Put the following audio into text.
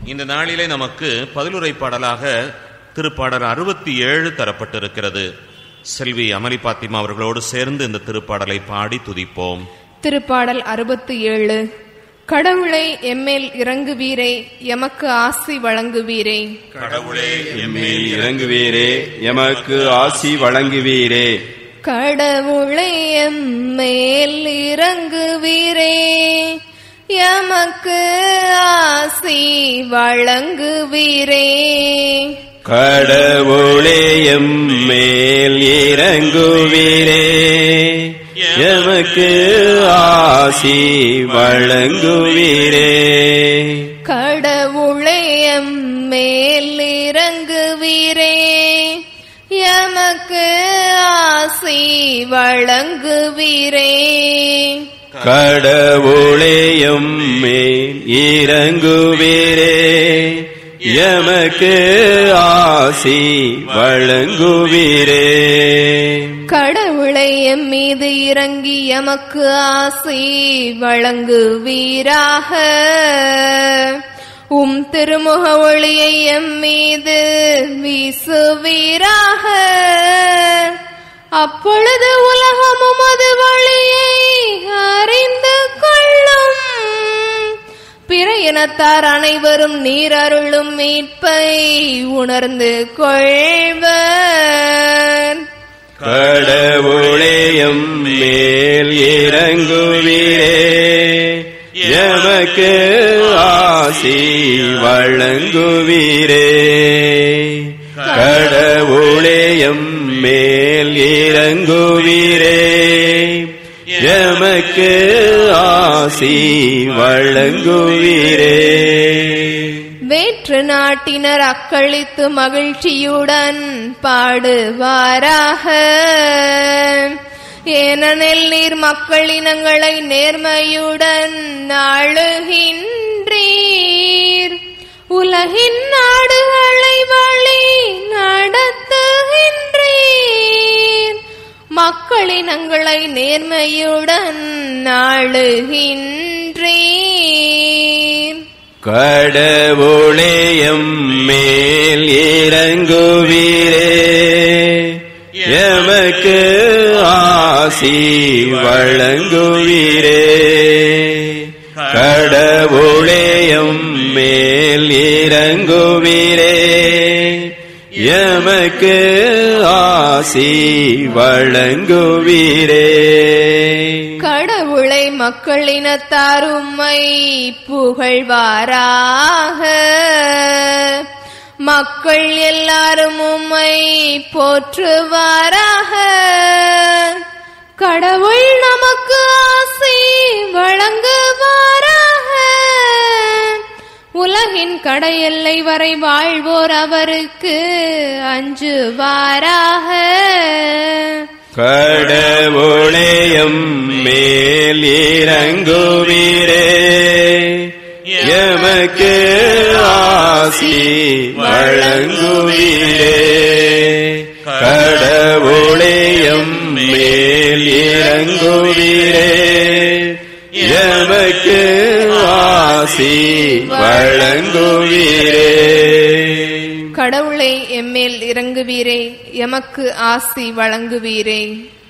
இந்த நாளிலே நமக்கு பதிலுரை பாடலாக திருப்பாடல் அறுபத்தி ஏழு தரப்பட்டிருக்கிறது செல்வி அமலி பாத்திமா அவர்களோடு சேர்ந்து இந்த திருப்பாடலை பாடி துதிப்போம் திருப்பாடல் அறுபத்தி ஏழு கடவுளை எம்மேல் இறங்குவீரே எமக்கு ஆசி வழங்குவீரே கடவுளே எம்மேல் இறங்குவீரே எமக்கு ஆசி வழங்குவீரே கடவுளை எம்மேல் இறங்குவீரே எமக்கு ஆசி வழங்குவீரே கடவுளே எம்மேல் இறங்குவீரே எமக்கு ஆசி வழங்குவீரே கடவுளை எம்மேல் இறங்குவீரே எமக்கு ஆசி வழங்குவீரே கடவுளே எம்மேல் இறங்குவீரே எமக்கு ஆசி வழங்குவீரே கடவுளை எம் மீது இறங்கி எமக்கு ஆசி வழங்குவீராக உம் திருமுக ஒளியை எம் மீது வீசுவீராக அப்பொழுது உலகம் உமது வழியை அறிந்து கொள்ளும் பிற இனத்தார் அனைவரும் நீர் அருளும் மீட்பை உணர்ந்து கொள்வர் கடவுளே எம்மேல் இறங்குவீரே எமக்கு ஆசி வழங்குவீரே கடவுளே எம்மேல் இறங்குவீரே எமக்கு ஆசி வழங்குவீரே வேற்று நாட்டினர் அக்களித்து மகிழ்ச்சியுடன் பாடுவாராக ஏனெனில் நீர் மக்களினங்களை நேர்மையுடன் ஆளுகின்றீர் உலகின் நாடுகளை வழி நடத்துகின்றீர் மக்களினங்களை நேர்மையுடன் ஆளுகின்றீர் கடவுளே எம்மேல் இறங்குவீரே எமக்கு ஆசி வழங்குவீரே கடவுளே எம்மேல் இறங்குவீரே எமக்கு ஆசி வழங்குவீரே கடவுளை மக்களினத்தார் உம்மை புகழ்வாராக மக்கள் எல்லாரும் உம்மை போற்றுவாராக கடவுள் நமக்கு ஆசி வழங்குவாராக உலகின் கடையெல்லை வரை வாழ்வோர் அவருக்கு அஞ்சுவாராக கடவுளே எம்மேல் இறங்குவீரே எமக்கு ஆசி வழங்குவீரே கடவுளே எம்மேல் இறங்குவீரே எமக்கு ஆசி வழங்குவீரே கடவுளை எம்மேல் இறங்குவீரே எமக்கு ஆசி வழங்குவீரே